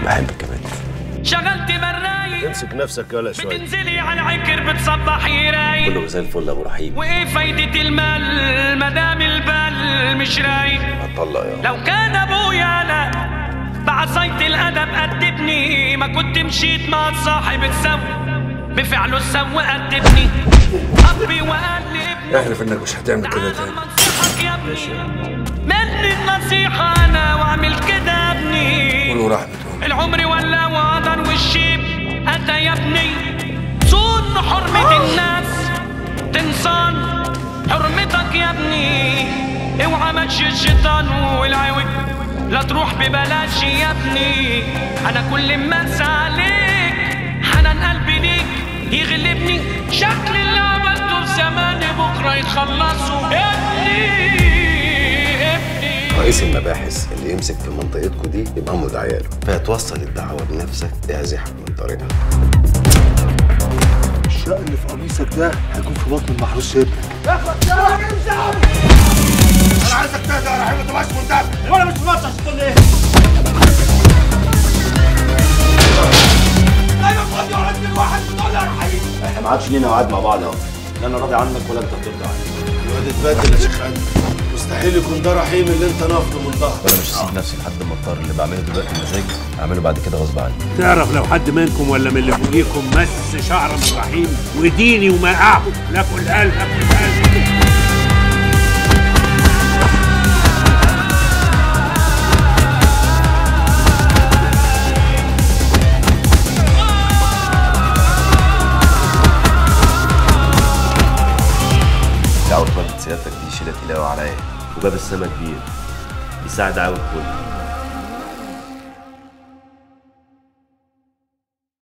بحبك يا بنت شغلت برايق امسك نفسك ولا شوي بتنزلي على عكر بتصبح رايق كله زي الفل يا ابو رحيم وايه فايدة المال مدام البال مش رايق هتطلق يا لو كان ابويا انا بعصاية الادب قدبني ما كنت مشيت مع صاحب السو بفعله السو قدبني ابي وقال لي ابني احلف انك مش هتعمل كده تاني منصحك يا ابني مني النصيحة انا واعمل كده يا ابني قولوا رحمة أمي العمر ولا وقدر والشيب أتى يا ابني صون حرمة الناس تنصان حرمتك يا ابني اوعى مشي الشيطان والعوج لا تروح ببلاش يا ابني انا كل ما انسى عليك حنان قلبي ليك يغلبني شكل اللي عملته في زماني بكره يخلصوا ابني ابني رئيس المباحث اللي يمسك في منطقتكم دي يبقى مضى عياله فهتوصل الدعوه بنفسك اعزحك من طريقها الشق اللي في قميصك ده هيكون في بطن المحروس ابنك انا عايزك تهدى يا رحيم ما تبقاش منتبه وانا مش مصر عشان تقول ايه انا فاضي وعند الواحد تقول يا رحيم احنا ما عادش لينا وعد مع بعض اهو لا انا راضي عنك ولا انت هترضى عني الواد اتبدل يا شيخ عادل مستحيل يكون ده رحيم اللي انت نافضه من ظهره وانا مش هسيب نفسي لحد ما اضطر اللي بعمله دلوقتي مزاجي اعمله بعد كده غصب عني تعرف لو حد منكم ولا من اللي فوقيكم مس شعر من رحيم وديني ومقعه لاكل قلب اكل قلب دعوة والد سيادتك دي شيلة تلاوة عليا وباب السما كبير بيساعد عاوي الكل